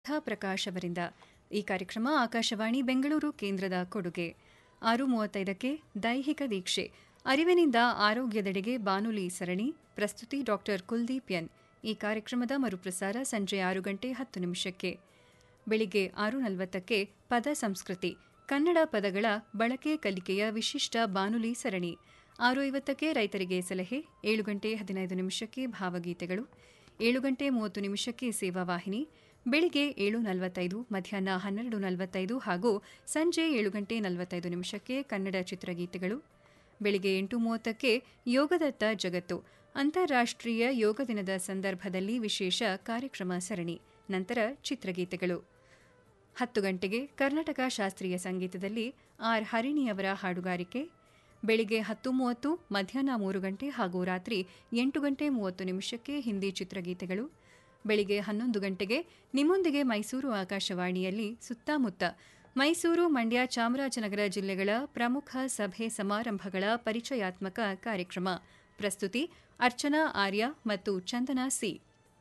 ಪ್ರಕಾಶ್ ಅವರಿಂದ ಈ ಕಾರ್ಯಕ್ರಮ ಆಕಾಶವಾಣಿ ಬೆಂಗಳೂರು ಕೇಂದ್ರದ ಕೊಡುಗೆ ಆರು ಮೂವತ್ತೈದಕ್ಕೆ ದೈಹಿಕ ದೀಕ್ಷೆ ಅರಿವಿನಿಂದ ಆರೋಗ್ಯದೆಡೆಗೆ ಬಾನುಲಿ ಸರಣಿ ಪ್ರಸ್ತುತಿ ಡಾಕ್ಟರ್ ಕುಲ್ದೀಪ್ ಎನ್ ಈ ಕಾರ್ಯಕ್ರಮದ ಮರುಪ್ರಸಾರ ಸಂಜೆ ಆರು ಗಂಟೆ ಹತ್ತು ನಿಮಿಷಕ್ಕೆ ಬೆಳಿಗ್ಗೆ ಆರು ನಲವತ್ತಕ್ಕೆ ಪದ ಸಂಸ್ಕೃತಿ ಕನ್ನಡ ಪದಗಳ ಬಳಕೆ ಕಲಿಕೆಯ ವಿಶಿಷ್ಟ ಬಾನುಲಿ ಸರಣಿ ಆರು ಐವತ್ತಕ್ಕೆ ರೈತರಿಗೆ ಸಲಹೆ ಏಳು ಗಂಟೆ ಹದಿನೈದು ನಿಮಿಷಕ್ಕೆ ಭಾವಗೀತೆಗಳು ಏಳು ಗಂಟೆ ಮೂವತ್ತು ನಿಮಿಷಕ್ಕೆ ಸೇವಾ ವಾಹಿನಿ ಬೆಳಿಗ್ಗೆ ಏಳು ನಲವತ್ತೈದು ಮಧ್ಯಾಹ್ನ ಹನ್ನೆರಡು ನಲವತ್ತೈದು ಹಾಗೂ ಸಂಜೆ ಏಳು ಗಂಟೆ ನಲವತ್ತೈದು ನಿಮಿಷಕ್ಕೆ ಕನ್ನಡ ಚಿತ್ರಗೀತೆಗಳು ಬೆಳಿಗ್ಗೆ ಎಂಟು ಮೂವತ್ತಕ್ಕೆ ಯೋಗದತ್ತ ಜಗತ್ತು ಅಂತಾರಾಷ್ಟ್ರೀಯ ಯೋಗ ದಿನದ ಸಂದರ್ಭದಲ್ಲಿ ವಿಶೇಷ ಕಾರ್ಯಕ್ರಮ ಸರಣಿ ನಂತರ ಚಿತ್ರಗೀತೆಗಳು ಹತ್ತು ಗಂಟೆಗೆ ಕರ್ನಾಟಕ ಶಾಸ್ತ್ರೀಯ ಸಂಗೀತದಲ್ಲಿ ಆರ್ ಹರಿಣಿಯವರ ಹಾಡುಗಾರಿಕೆ ಬೆಳಿಗ್ಗೆ ಹತ್ತು ಮೂವತ್ತು ಮಧ್ಯಾಹ್ನ ಮೂರು ಗಂಟೆ ಹಾಗೂ ರಾತ್ರಿ ಎಂಟು ಗಂಟೆ ಮೂವತ್ತು ನಿಮಿಷಕ್ಕೆ ಹಿಂದಿ ಚಿತ್ರಗೀತೆಗಳು ಬೆಳಿಗ್ಗೆ ಹನ್ನೊಂದು ಗಂಟೆಗೆ ನಿಮ್ಮೊಂದಿಗೆ ಮೈಸೂರು ಆಕಾಶವಾಣಿಯಲ್ಲಿ ಸುತ್ತಮುತ್ತ ಮೈಸೂರು ಮಂಡ್ಯ ಚಾಮರಾಜನಗರ ಜಿಲ್ಲೆಗಳ ಪ್ರಮುಖ ಸಭೆ ಸಮಾರಂಭಗಳ ಪರಿಚಯಾತ್ಮಕ ಕಾರ್ಯಕ್ರಮ ಪ್ರಸ್ತುತಿ ಅರ್ಚನಾ ಆರ್ಯ ಮತ್ತು ಚಂದನಾ ಸಿ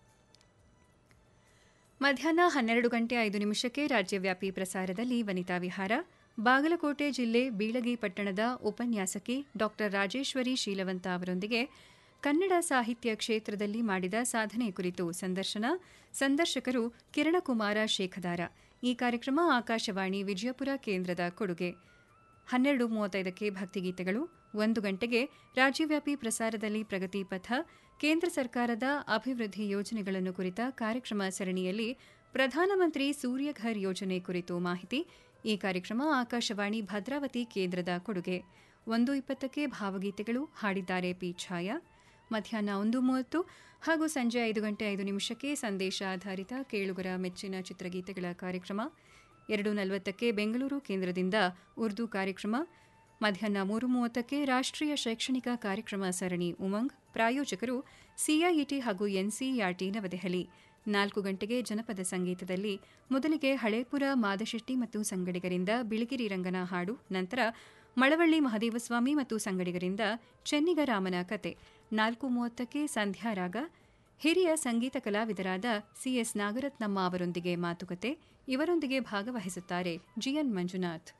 ಮಧ್ಯಾಹ್ನ ಹನ್ನೆರಡು ಗಂಟೆ ಐದು ನಿಮಿಷಕ್ಕೆ ರಾಜ್ಯವ್ಯಾಪಿ ಪ್ರಸಾರದಲ್ಲಿ ವನಿತಾ ವಿಹಾರ ಬಾಗಲಕೋಟೆ ಜಿಲ್ಲೆ ಬೀಳಗಿ ಪಟ್ಟಣದ ಉಪನ್ಯಾಸಕಿ ಡಾ ರಾಜೇಶ್ವರಿ ಶೀಲವಂತ ಅವರೊಂದಿಗೆ ಕನ್ನಡ ಸಾಹಿತ್ಯ ಕ್ಷೇತ್ರದಲ್ಲಿ ಮಾಡಿದ ಸಾಧನೆ ಕುರಿತು ಸಂದರ್ಶನ ಸಂದರ್ಶಕರು ಕಿರಣಕುಮಾರ ಶೇಖದಾರ ಈ ಕಾರ್ಯಕ್ರಮ ಆಕಾಶವಾಣಿ ವಿಜಯಪುರ ಕೇಂದ್ರದ ಕೊಡುಗೆ ಹನ್ನೆರಡು ಮೂವತ್ತೈದಕ್ಕೆ ಭಕ್ತಿಗೀತೆಗಳು ಒಂದು ಗಂಟೆಗೆ ರಾಜ್ಯವ್ಯಾಪಿ ಪ್ರಸಾರದಲ್ಲಿ ಪ್ರಗತಿ ಪಥ ಕೇಂದ್ರ ಸರ್ಕಾರದ ಅಭಿವೃದ್ಧಿ ಯೋಜನೆಗಳನ್ನು ಕುರಿತ ಕಾರ್ಯಕ್ರಮ ಸರಣಿಯಲ್ಲಿ ಪ್ರಧಾನಮಂತ್ರಿ ಸೂರ್ಯಘರ್ ಯೋಜನೆ ಕುರಿತು ಮಾಹಿತಿ ಈ ಕಾರ್ಯಕ್ರಮ ಆಕಾಶವಾಣಿ ಭದ್ರಾವತಿ ಕೇಂದ್ರದ ಕೊಡುಗೆ ಒಂದು ಇಪ್ಪತ್ತಕ್ಕೆ ಭಾವಗೀತೆಗಳು ಹಾಡಿದ್ದಾರೆ ಪಿ ಛಾಯಾ ಮಧ್ಯಾಹ್ನ ಒಂದು ಮೂವತ್ತು ಹಾಗೂ ಸಂಜೆ ಐದು ಗಂಟೆ ಐದು ನಿಮಿಷಕ್ಕೆ ಸಂದೇಶ ಆಧಾರಿತ ಕೇಳುಗರ ಮೆಚ್ಚಿನ ಚಿತ್ರಗೀತೆಗಳ ಕಾರ್ಯಕ್ರಮ ಎರಡು ನಲವತ್ತಕ್ಕೆ ಬೆಂಗಳೂರು ಕೇಂದ್ರದಿಂದ ಉರ್ದು ಕಾರ್ಯಕ್ರಮ ಮಧ್ಯಾಹ್ನ ಮೂರು ಮೂವತ್ತಕ್ಕೆ ರಾಷ್ಟ್ರೀಯ ಶೈಕ್ಷಣಿಕ ಕಾರ್ಯಕ್ರಮ ಸರಣಿ ಉಮಂಗ್ ಪ್ರಾಯೋಜಕರು ಸಿಐಇಟಿ ಹಾಗೂ ಎನ್ಸಿಇಆರ್ಟಿ ನವದೆಹಲಿ ನಾಲ್ಕು ಗಂಟೆಗೆ ಜನಪದ ಸಂಗೀತದಲ್ಲಿ ಮೊದಲಿಗೆ ಹಳೇಪುರ ಮಾದಶೆಟ್ಟಿ ಮತ್ತು ಸಂಗಡಿಗರಿಂದ ಬಿಳಿಗಿರಿ ರಂಗನ ಹಾಡು ನಂತರ ಮಳವಳ್ಳಿ ಮಹದೇವಸ್ವಾಮಿ ಮತ್ತು ಸಂಗಡಿಗರಿಂದ ಚೆನ್ನಿಗರಾಮನ ಕತೆ ನಾಲ್ಕು ಮೂವತ್ತಕ್ಕೆ ಸಂಧ್ಯಾರಾಗ ಹಿರಿಯ ಸಂಗೀತ ಕಲಾವಿದರಾದ ಸಿಎಸ್ ನಾಗರತ್ನಮ್ಮ ಅವರೊಂದಿಗೆ ಮಾತುಕತೆ ಇವರೊಂದಿಗೆ ಭಾಗವಹಿಸುತ್ತಾರೆ ಜಿಎನ್ ಮಂಜುನಾಥ್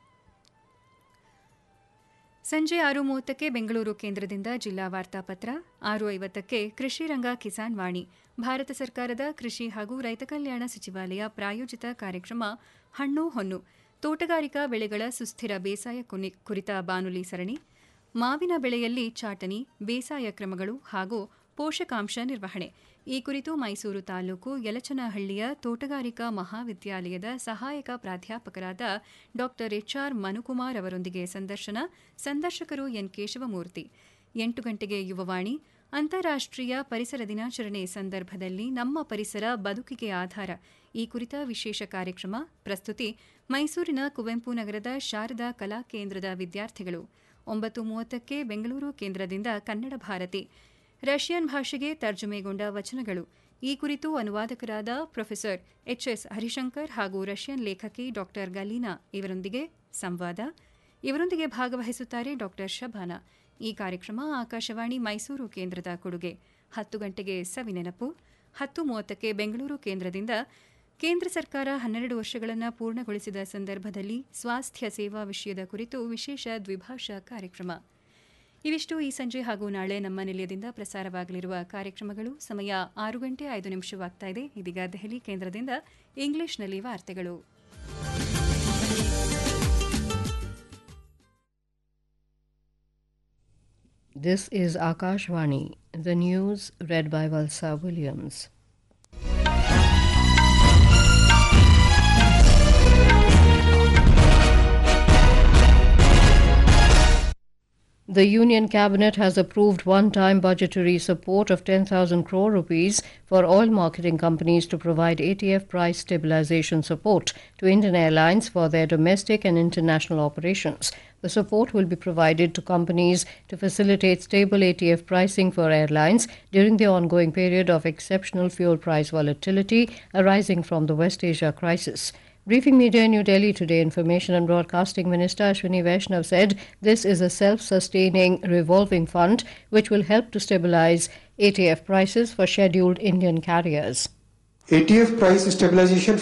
ಸಂಜೆ ಆರು ಮೂವತ್ತಕ್ಕೆ ಬೆಂಗಳೂರು ಕೇಂದ್ರದಿಂದ ಜಿಲ್ಲಾ ವಾರ್ತಾಪತ್ರ ಆರು ಐವತ್ತಕ್ಕೆ ಕೃಷಿ ರಂಗ ಕಿಸಾನ್ ವಾಣಿ ಭಾರತ ಸರ್ಕಾರದ ಕೃಷಿ ಹಾಗೂ ರೈತ ಕಲ್ಯಾಣ ಸಚಿವಾಲಯ ಪ್ರಾಯೋಜಿತ ಕಾರ್ಯಕ್ರಮ ಹಣ್ಣು ಹೊನ್ನು ತೋಟಗಾರಿಕಾ ಬೆಳೆಗಳ ಸುಸ್ಥಿರ ಬೇಸಾಯ ಕುರಿತ ಬಾನುಲಿ ಸರಣಿ ಮಾವಿನ ಬೆಳೆಯಲ್ಲಿ ಚಾಟನಿ ಬೇಸಾಯ ಕ್ರಮಗಳು ಹಾಗೂ ಪೋಷಕಾಂಶ ನಿರ್ವಹಣೆ ಈ ಕುರಿತು ಮೈಸೂರು ತಾಲೂಕು ಯಲಚನಹಳ್ಳಿಯ ತೋಟಗಾರಿಕಾ ಮಹಾವಿದ್ಯಾಲಯದ ಸಹಾಯಕ ಪ್ರಾಧ್ಯಾಪಕರಾದ ಡಾ ಎಚ್ಆರ್ ಮನುಕುಮಾರ್ ಅವರೊಂದಿಗೆ ಸಂದರ್ಶನ ಸಂದರ್ಶಕರು ಎನ್ ಕೇಶವಮೂರ್ತಿ ಎಂಟು ಗಂಟೆಗೆ ಯುವವಾಣಿ ಅಂತಾರಾಷ್ಟ್ರೀಯ ಪರಿಸರ ದಿನಾಚರಣೆ ಸಂದರ್ಭದಲ್ಲಿ ನಮ್ಮ ಪರಿಸರ ಬದುಕಿಗೆ ಆಧಾರ ಈ ಕುರಿತ ವಿಶೇಷ ಕಾರ್ಯಕ್ರಮ ಪ್ರಸ್ತುತಿ ಮೈಸೂರಿನ ಕುವೆಂಪು ನಗರದ ಶಾರದಾ ಕಲಾ ಕೇಂದ್ರದ ವಿದ್ಯಾರ್ಥಿಗಳು ಒಂಬತ್ತು ಮೂವತ್ತಕ್ಕೆ ಬೆಂಗಳೂರು ಕೇಂದ್ರದಿಂದ ಕನ್ನಡ ಭಾರತಿ ರಷ್ಯನ್ ಭಾಷೆಗೆ ತರ್ಜುಮೆಗೊಂಡ ವಚನಗಳು ಈ ಕುರಿತು ಅನುವಾದಕರಾದ ಪ್ರೊಫೆಸರ್ ಎಚ್ಎಸ್ ಹರಿಶಂಕರ್ ಹಾಗೂ ರಷ್ಯನ್ ಲೇಖಕಿ ಡಾ ಗಲೀನಾ ಇವರೊಂದಿಗೆ ಸಂವಾದ ಇವರೊಂದಿಗೆ ಭಾಗವಹಿಸುತ್ತಾರೆ ಡಾ ಶಬಾನಾ ಈ ಕಾರ್ಯಕ್ರಮ ಆಕಾಶವಾಣಿ ಮೈಸೂರು ಕೇಂದ್ರದ ಕೊಡುಗೆ ಹತ್ತು ಗಂಟೆಗೆ ಸವಿನೆನಪು ಹತ್ತು ಮೂವತ್ತಕ್ಕೆ ಬೆಂಗಳೂರು ಕೇಂದ್ರದಿಂದ ಕೇಂದ್ರ ಸರ್ಕಾರ ಹನ್ನೆರಡು ವರ್ಷಗಳನ್ನು ಪೂರ್ಣಗೊಳಿಸಿದ ಸಂದರ್ಭದಲ್ಲಿ ಸ್ವಾಸ್ಥ್ಯ ಸೇವಾ ವಿಷಯದ ಕುರಿತು ವಿಶೇಷ ದ್ವಿಭಾಷಾ ಕಾರ್ಯಕ್ರಮ ಇವಿಷ್ಟು ಈ ಸಂಜೆ ಹಾಗೂ ನಾಳೆ ನಮ್ಮ ನಿಲಯದಿಂದ ಪ್ರಸಾರವಾಗಲಿರುವ ಕಾರ್ಯಕ್ರಮಗಳು ಸಮಯ ಆರು ಗಂಟೆ ಐದು ನಿಮಿಷವಾಗ್ತಾ ಇದೆ ಇದೀಗ ದೆಹಲಿ ಕೇಂದ್ರದಿಂದ ಇಂಗ್ಲಿಷ್ನಲ್ಲಿ ವಾರ್ತೆಗಳು This is Akashvani, the news read by Valsa Williams. The Union Cabinet has approved one time budgetary support of 10,000 crore rupees for oil marketing companies to provide ATF price stabilization support to Indian Airlines for their domestic and international operations. The support will be provided to companies to facilitate stable ATF pricing for airlines during the ongoing period of exceptional fuel price volatility arising from the West Asia crisis. Briefing media in New Delhi today, Information and Broadcasting Minister Ashwini Vaishnav said this is a self sustaining revolving fund which will help to stabilize ATF prices for scheduled Indian carriers. ATF price stabilization